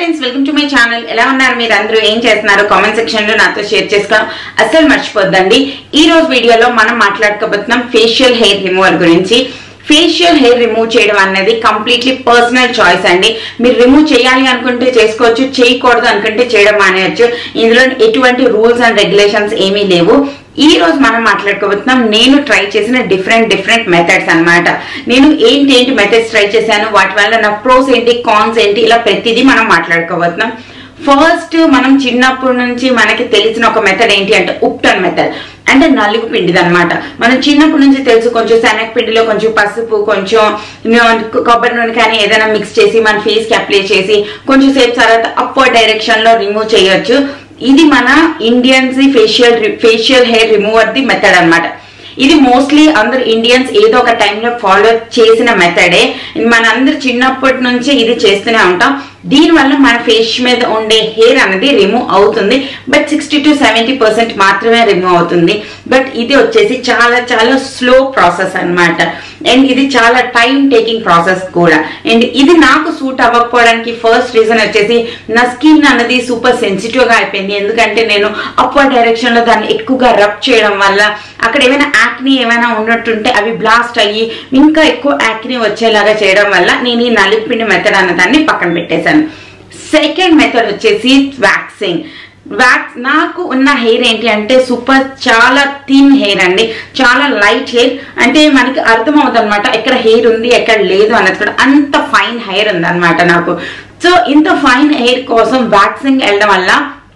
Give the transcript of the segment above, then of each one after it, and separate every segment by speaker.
Speaker 1: friends welcome to my channel ఎలా ఉన్నారు మీరు అందరూ ఏం చేస్తున్నారు కామెంట్ సెక్షన్ లో నాతో షేర్ చేసుకోవడం అస్సలు మర్చిపోద్దండి ఈ రోజు వీడియోలో మనం మాట్లాడుకోబోతున్నాం ఫేషియల్ హెయిర్ రిమూవల్ గురించి ఫేషియల్ హెయిర్ రిమూవ్ చేయడం అనేది కంప్లీట్లీ పర్సనల్ చాయిస్ అండి మీరు రిమూవ్ చేయాలి అనుకుంటే చేసుకోవచ్చు చేయకూడదు అనుకుంటే చేయడం మానేయచ్చు ఇందులో ఎటువంటి రూల్స్ అండ్ రెగ్యులేషన్స్ ఏమీ లేవు ఈ రోజు మనం మాట్లాడుకోబోతున్నాం నేను ట్రై చేసిన డిఫరెంట్ డిఫరెంట్ మెథడ్స్ అన్నమాట నేను ఏంటి ఏంటి మెథడ్స్ ట్రై చేశాను వాటి వల్ల నా ప్రోస్ ఏంటి కాన్స్ ఏంటి ఇలా ప్రతిదీ మనం మాట్లాడుకోబోతున్నాం ఫస్ట్ మనం చిన్నప్పటి నుంచి మనకి తెలిసిన ఒక మెథడ్ ఏంటి అంటే ఉప్టన్ మెథడ్ అంటే నలుగు పిండిది అనమాట మనం చిన్నప్పటి నుంచి తెలుసు కొంచెం శనగ పిండిలో కొంచెం పసుపు కొంచెం నూ- కొబ్బరి నూనె కానీ ఏదైనా మిక్స్ చేసి మన ఫేస్ కి అప్లై చేసి కొంచెం సేపు తర్వాత అప్వర్డ్ డైరెక్షన్ లో రిమూవ్ చేయొచ్చు ఇది మన Indians facial facial hair remover the method అన్నమాట ఇది మోస్ట్లీ అందరు ఇండియన్స్ ఏదో ఒక టైంలో ఫాలో చేసిన మెథడే మనందరు చిన్నప్పటి నుంచి ఇది చేస్తూనే ఉంటాం దీనివల్ల మన ఫేస్ మీద ఉండే హెయిర్ అనేది రిమూవ్ అవుతుంది but sixty to seventy percent మాత్రమే రిమూవ్ అవుతుంది బట్ ఇది వచ్చేసి చాలా చాలా స్లో ప్రాసెస్ అన్నమాట అండ్ ఇది చాలా టైం టేకింగ్ ప్రాసెస్ కూడా అండ్ ఇది నాకు సూట్ అవ్వకపోవడానికి ఫస్ట్ రీజన్ వచ్చేసి నా స్కిన్ అనేది సూపర్ సెన్సిటివ్ గా అయిపోయింది ఎందుకంటే నేను అప్వర్డ్ డైరెక్షన్ లో దాన్ని ఎక్కువగా రబ్ చేయడం వల్ల అక్కడ ఏమైనా యాక్ని ఏమైనా ఉన్నట్టుంటే అవి బ్లాస్ట్ అయ్యి ఇంకా ఎక్కువ యాక్ని వచ్చేలాగా చేయడం వల్ల నేను ఈ నలుగుపిండి మెథడ్ అన్న దాన్ని పక్కన పెట్టేశాను సెకండ్ మెథడ్ వచ్చేసి వ్యాక్సింగ్ వ్యాక్స్ నాకు ఉన్న హెయిర్ ఏంటి అంటే సూపర్ చాలా థిన్ హెయిర్ అండి చాలా లైట్ హెయిర్ అంటే మనకి అర్థం అవుతుంది అనమాట ఎక్కడ హెయిర్ ఉంది ఎక్కడ లేదు అన్నది కూడా అంత ఫైన్ హెయిర్ ఉంది అనమాట నాకు సో ఇంత ఫైన్ హెయిర్ కోసం వ్యాక్సింగ్ వెళ్ళడం వల్ల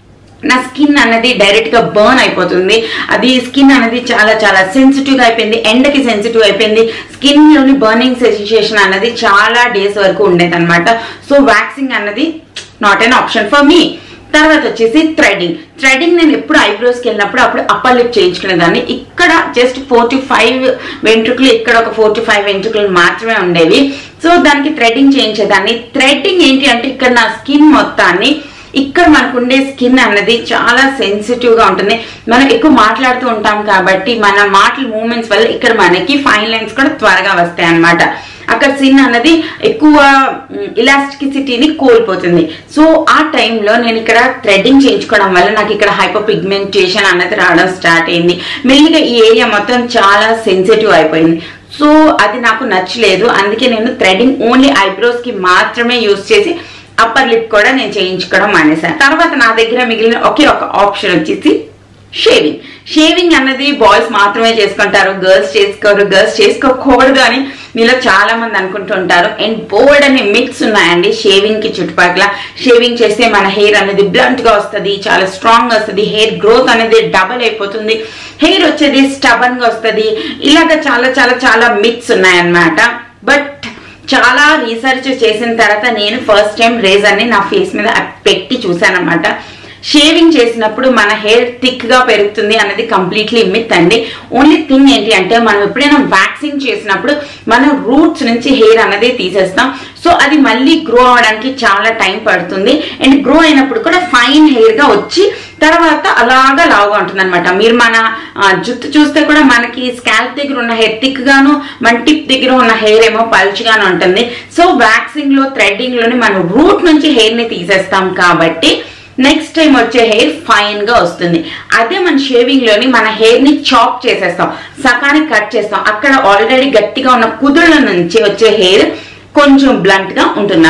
Speaker 1: నా స్కిన్ అనేది డైరెక్ట్ గా బర్న్ అయిపోతుంది అది స్కిన్ అనేది చాలా చాలా సెన్సిటివ్ గా అయిపోయింది ఎండకి సెన్సిటివ్ అయిపోయింది స్కిన్ లోని బర్నింగ్ సెన్సేషన్ అనేది చాలా డేస్ వరకు ఉండేది అనమాట సో వ్యాక్సింగ్ అన్నది not an option for me తర్వాత వచ్చేసి థ్రెడింగ్ థ్రెడింగ్ నేను ఎప్పుడు ఐబ్రోస్కి వెళ్ళినప్పుడు అప్పుడు అప్పర్ లిప్ చేయించుకునేదాన్ని ఇక్కడ జస్ట్ ఫోర్ టు ఫైవ్ వెంట్రుకలు ఇక్కడ ఒక ఫోర్ టు ఫైవ్ వెంట్రుకలు మాత్రమే ఉండేవి సో దానికి థ్రెడింగ్ చేయించేదాన్ని థ్రెడింగ్ ఏంటి అంటే ఇక్కడ నా స్కిన్ మొత్తాన్ని ఇక్కడ మనకు ఉండే స్కిన్ అన్నది చాలా సెన్సిటివ్ గా ఉంటుంది మనం ఎక్కువ మాట్లాడుతూ ఉంటాం కాబట్టి మన మాటల మూమెంట్స్ వల్ల ఇక్కడ మనకి ఫైన్ లైన్స్ కూడా త్వరగా వస్తాయి అన్నమాట అక్కడ స్కిన్ అన్నది ఎక్కువ ఇలాస్టిసిటీని కోల్పోతుంది సో ఆ టైంలో నేను ఇక్కడ థ్రెడ్డింగ్ చేయించుకోవడం వల్ల నాకు ఇక్కడ హైపర్ పిగ్మెంటేషన్ అన్నది రావడం స్టార్ట్ అయింది మెల్లిగా ఈ ఏరియా మొత్తం చాలా సెన్సిటివ్ అయిపోయింది సో అది నాకు నచ్చలేదు అందుకే నేను థ్రెడ్డింగ్ ఓన్లీ ఐబ్రోస్ కి మాత్రమే యూస్ చేసి అప్పర్ లిప్ కూడా నేను చేయించుకోవడం మానేశాను తర్వాత నా దగ్గర మిగిలిన ఒకే ఒక ఆప్షన్ వచ్చేసి షేవింగ్ షేవింగ్ అన్నది బాయ్స్ మాత్రమే చేసుకుంటారు గర్ల్స్ చేసుకోరు గర్ల్స్ చేసుకోకూడదు అని మీలో చాలా మంది అనుకుంటుంటారు అండ్ బోర్డ్ అనే మిక్స్ ఉన్నాయండి షేవింగ్ కి చుట్టుపక్కల షేవింగ్ చేస్తే మన హెయిర్ అనేది బ్లంట్ గా వస్తుంది చాలా స్ట్రాంగ్ వస్తుంది హెయిర్ గ్రోత్ అనేది డబల్ అయిపోతుంది హెయిర్ వచ్చేది స్టబన్ గా వస్తుంది ఇలాగ చాలా చాలా చాలా మిక్స్ ఉన్నాయన్నమాట బట్ చాలా రీసెర్చ్ చేసిన తర్వాత నేను ఫస్ట్ టైం రేజర్ ని నా ఫేస్ మీద పెట్టి చూసానమాట షేవింగ్ చేసినప్పుడు మన హెయిర్ థిక్ గా పెరుగుతుంది అన్నది కంప్లీట్లీ మిత్ అండి ఓన్లీ థింగ్ ఏంటి అంటే మనం ఎప్పుడైనా వ్యాక్సింగ్ చేసినప్పుడు మనం రూట్స్ నుంచి హెయిర్ అన్నది తీసేస్తాం సో అది మళ్ళీ గ్రో అవడానికి చాలా టైం పడుతుంది అండ్ గ్రో అయినప్పుడు కూడా ఫైన్ హెయిర్ గా వచ్చి తర్వాత అలాగా లావుగా ఉంటుంది అనమాట మీరు మన ఆ, జుట్టు చూస్తే కూడా మనకి స్కాల్ప్ దగ్గర ఉన్న హెయిర్ థిక్ గాను మన టిప్ దగ్గర ఉన్న హెయిర్ ఏమో పల్చగాను ఉంటుంది సో వ్యాక్సింగ్ లో థ్రెడ్డింగ్ లోని మనం రూట్ నుంచి హెయిర్ ని తీసేస్తాం కాబట్టి నెక్స్ట్ టైం వచ్చే హెయిర్ ఫైన్ గా వస్తుంది అదే మన షేవింగ్ లోని మన హెయిర్ ని చాప్ చేసేస్తాం సకానికి కట్ చేస్తాం అక్కడ ఆల్రెడీ గట్టిగా ఉన్న కుదుళ్ళ నుంచి వచ్చే హెయిర్ కొంచెం బ్లంట్ గా ఉంటుంది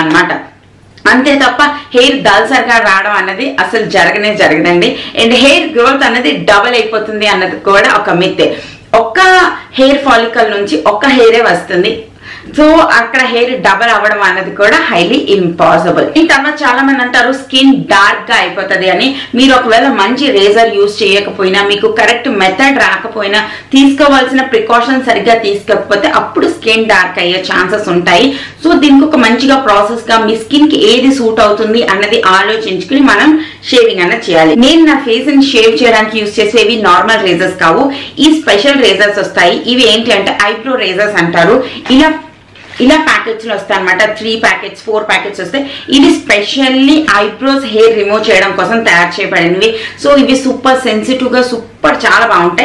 Speaker 1: అంతే తప్ప హెయిర్ దల్సర్గా రావడం అన్నది అసలు జరగనే జరగదండి అండ్ హెయిర్ గ్రోత్ అన్నది డబల్ అయిపోతుంది అన్నది కూడా ఒక మిత్ ఒక్క హెయిర్ ఫాలికల్ నుంచి ఒక్క హెయిరే వస్తుంది సో అక్కడ హెయిర్ డబల్ అవ్వడం అన్నది కూడా హైలీ ఇంపాసిబుల్ ఈ తర్వాత చాలా మంది అంటారు స్కిన్ డార్క్ గా అయిపోతుంది అని మీరు ఒకవేళ మంచి రేజర్ యూస్ చేయకపోయినా మీకు కరెక్ట్ మెథడ్ రాకపోయినా తీసుకోవాల్సిన ప్రికాషన్ సరిగ్గా తీసుకోకపోతే అప్పుడు స్కిన్ డార్క్ అయ్యే ఛాన్సెస్ ఉంటాయి సో దీనికి ఒక మంచిగా ప్రాసెస్ గా మీ స్కిన్ కి ఏది సూట్ అవుతుంది అన్నది ఆలోచించుకుని మనం షేవింగ్ అన్నది చేయాలి నేను నా ఫేస్ ని షేవ్ చేయడానికి యూస్ చేసేవి నార్మల్ రేజర్స్ కావు ఈ స్పెషల్ రేజర్స్ వస్తాయి ఇవి ఏంటి అంటే ఐబ్రో రేజర్స్ అంటారు ఇలా ఇలా ప్యాకెట్స్ లో వస్తాయి అనమాట త్రీ ప్యాకెట్స్ ఫోర్ ప్యాకెట్స్ వస్తాయి ఇవి స్పెషల్లీ ఐబ్రోస్ హెయిర్ రిమూవ్ చేయడం కోసం తయారు చేయబడినవి సో ఇవి సూపర్ సెన్సిటివ్ గా సూపర్ చాలా బాగుంటాయి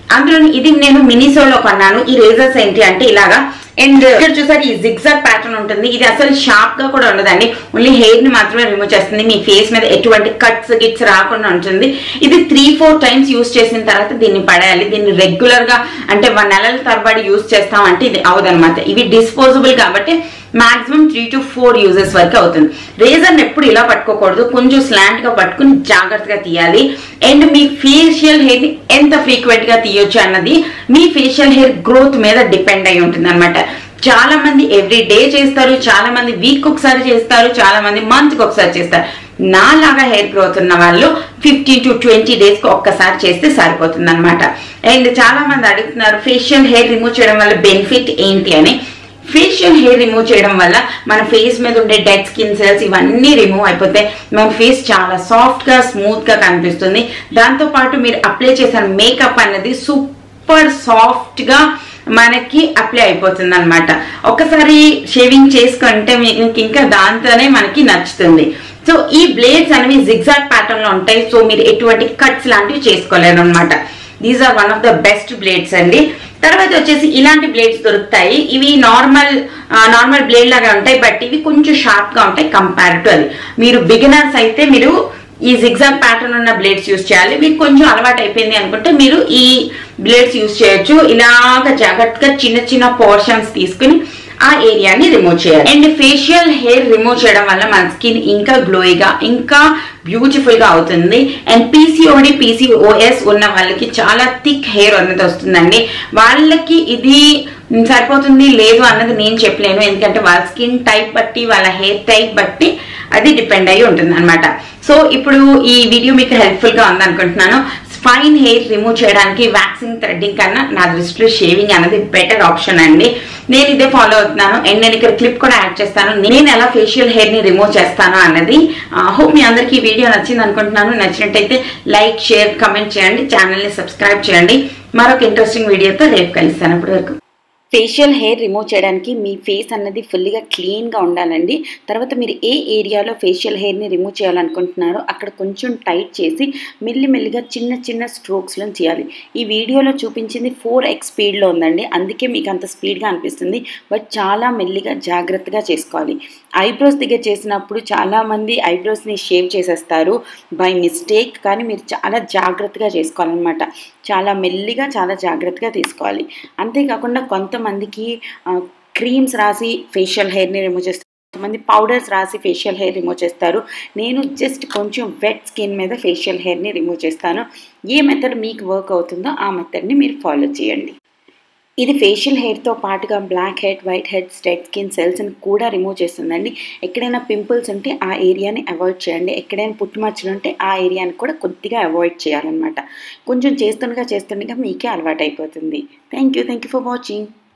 Speaker 1: అందులో ఇది నేను మినిసోలో కొన్నాను ఈ రేజర్స్ ఏంటి అంటే ఇలాగా అండ్ ఇక్కడ చూసారు ఈ జిగ్జాగ్ ప్యాటర్న్ ఉంటుంది ఇది అసలు షార్ప్ గా కూడా ఉండదండి ఓన్లీ హెయిర్ ని మాత్రమే రిమూవ్ చేస్తుంది మీ ఫేస్ మీద ఎటువంటి కట్స్ గిట్స్ రాకుండా ఉంటుంది ఇది త్రీ ఫోర్ టైమ్స్ యూస్ చేసిన తర్వాత దీన్ని పడేయాలి దీన్ని రెగ్యులర్ గా అంటే వన్ నెలల తరబడి యూస్ చేస్తాం అంటే ఇది అవదనమాట ఇవి డిస్పోజబుల్ కాబట్టి maximum three to four uses వరకు అవుతుంది రేజర్ ఎప్పుడు ఇలా పట్టుకోకూడదు కొంచెం స్లాంట్ గా పట్టుకుని జాగ్రత్తగా తీయాలి అండ్ మీ ఫేషియల్ హెయిర్ ని ఎంత ఫ్రీక్వెంట్ గా తీయొచ్చు అన్నది మీ ఫేషియల్ హెయిర్ గ్రోత్ మీద డిపెండ్ అయి ఉంటుంది అనమాట చాలా మంది ఎవ్రీ డే చేస్తారు చాలా మంది వీక్ ఒకసారి చేస్తారు చాలా మంది మంత్ కి ఒకసారి చేస్తారు నాలాగా హెయిర్ గ్రోత్ ఉన్న వాళ్ళు ఫిఫ్టీన్ టు ట్వంటీ డేస్ కి ఒక్కసారి చేస్తే సరిపోతుంది అనమాట అండ్ చాలా మంది అడుగుతున్నారు ఫేషియల్ హెయిర్ రిమూవ్ చేయడం వల్ల బెనిఫిట్ ఏంటి అని ఫేషియల్ హెయిర్ రిమూవ్ చేయడం వల్ల మన ఫేస్ మీద ఉండే డెడ్ స్కిన్ సెల్స్ ఇవన్నీ రిమూవ్ అయిపోతాయి మన ఫేస్ చాలా సాఫ్ట్ గా స్మూత్ గా కనిపిస్తుంది దాంతో పాటు మీరు అప్లై చేసిన మేకప్ అనేది సూపర్ సాఫ్ట్ గా మనకి అప్లై అయిపోతుంది అనమాట ఒకసారి షేవింగ్ చేసుకుంటే మీకు ఇంకా దాంతోనే మనకి నచ్చుతుంది సో ఈ బ్లేడ్స్ అనేవి జిగ్జాగ్ ప్యాటర్న్ లో ఉంటాయి సో మీరు ఎటువంటి కట్స్ లాంటివి చేసుకోలేరు అనమాట these are one of the best blades అండి తర్వాత వచ్చేసి ఇలాంటి బ్లేడ్స్ దొరుకుతాయి ఇవి నార్మల్ నార్మల్ బ్లేడ్ లాగా ఉంటాయి బట్ ఇవి కొంచెం షార్ప్ గా ఉంటాయి కంపేర్ టు అది మీరు బిగినర్స్ అయితే మీరు ఈ జిగ్జాగ్ ప్యాటర్న్ ఉన్న బ్లేడ్స్ యూస్ చేయాలి మీకు కొంచెం అలవాటు అయిపోయింది అనుకుంటే మీరు ఈ బ్లేడ్స్ యూస్ చేయొచ్చు ఇలాగ జాగ్రత్తగా చిన్న చిన్న పోర్షన్స్ తీసుకుని ఆ ఏరియాని రిమూవ్ చేయాలి అండ్ ఫేషియల్ హెయిర్ రిమూవ్ చేయడం వల్ల మన స్కిన్ ఇంకా గ్లోయిగా ఇంకా బ్యూటిఫుల్ గా అవుతుంది అండ్ పీసీఓడి పీసీఓఎస్ ఉన్న వాళ్ళకి చాలా థిక్ హెయిర్ అన్నది వస్తుందండి వాళ్ళకి ఇది సరిపోతుంది లేదు అన్నది నేను చెప్పలేను ఎందుకంటే వాళ్ళ స్కిన్ టైప్ బట్టి వాళ్ళ హెయిర్ టైప్ బట్టి అది డిపెండ్ అయి ఉంటుంది అనమాట సో ఇప్పుడు ఈ వీడియో మీకు హెల్ప్ఫుల్ గా ఉందనుకుంటున్నాను ఫైన్ హెయిర్ రిమూవ్ చేయడానికి వ్యాక్సింగ్ థ్రెడ్డింగ్ కన్నా నా దృష్టిలో షేవింగ్ అనేది బెటర్ ఆప్షన్ అండి నేను ఇదే ఫాలో అవుతున్నాను అండ్ నేను ఇక్కడ క్లిప్ కూడా యాడ్ చేస్తాను నేను ఎలా ఫేషియల్ హెయిర్ ని రిమూవ్ చేస్తాను అన్నది హోప్ మీ అందరికీ ఈ వీడియో నచ్చింది అనుకుంటున్నాను నచ్చినట్టయితే లైక్ షేర్ కమెంట్ చేయండి ఛానల్ ని సబ్స్క్రైబ్ చేయండి మరొక ఇంట్రెస్టింగ్ వీడియోతో రేపు కలుస్తాను అప్పటి వరకు ఫేషియల్ హెయిర్ రిమూవ్ చేయడానికి మీ ఫేస్ అన్నది ఫుల్గా క్లీన్గా ఉండాలండి తర్వాత మీరు ఏ ఏరియాలో ఫేషియల్ హెయిర్ని రిమూవ్ చేయాలనుకుంటున్నారో అక్కడ కొంచెం టైట్ చేసి మెల్లిమెల్లిగా చిన్న చిన్న స్ట్రోక్స్లో చేయాలి ఈ వీడియోలో చూపించింది ఫోర్ ఎక్స్ స్పీడ్లో ఉందండి అందుకే మీకు అంత స్పీడ్గా అనిపిస్తుంది బట్ చాలా మెల్లిగా జాగ్రత్తగా చేసుకోవాలి ఐబ్రోస్ దగ్గర చేసినప్పుడు చాలామంది ఐబ్రోస్ని షేవ్ చేసేస్తారు బై మిస్టేక్ కానీ మీరు చాలా జాగ్రత్తగా చేసుకోవాలన్నమాట చాలా మెల్లిగా చాలా జాగ్రత్తగా తీసుకోవాలి అంతేకాకుండా కొంతమందికి క్రీమ్స్ రాసి ఫేషియల్ హెయిర్ని రిమూవ్ చేస్తారు కొంతమంది పౌడర్స్ రాసి ఫేషియల్ హెయిర్ రిమూవ్ చేస్తారు నేను జస్ట్ కొంచెం వెట్ స్కిన్ మీద ఫేషియల్ హెయిర్ని రిమూవ్ చేస్తాను ఏ మెథడ్ మీకు వర్క్ అవుతుందో ఆ మెథడ్ని మీరు ఫాలో చేయండి ఇది ఫేషియల్ హెయిర్తో పాటుగా బ్లాక్ హెడ్ వైట్ హెడ్ స్టెడ్ స్కిన్ సెల్స్ని కూడా రిమూవ్ చేస్తుందండి ఎక్కడైనా పింపుల్స్ ఉంటే ఆ ఏరియాని అవాయిడ్ చేయండి ఎక్కడైనా పుట్టుమచ్చలు ఉంటే ఆ ఏరియాని కూడా కొద్దిగా అవాయిడ్ చేయాలన్నమాట కొంచెం చేస్తుండగా చేస్తుండగా మీకే అలవాటు అయిపోతుంది thank you thank you for watching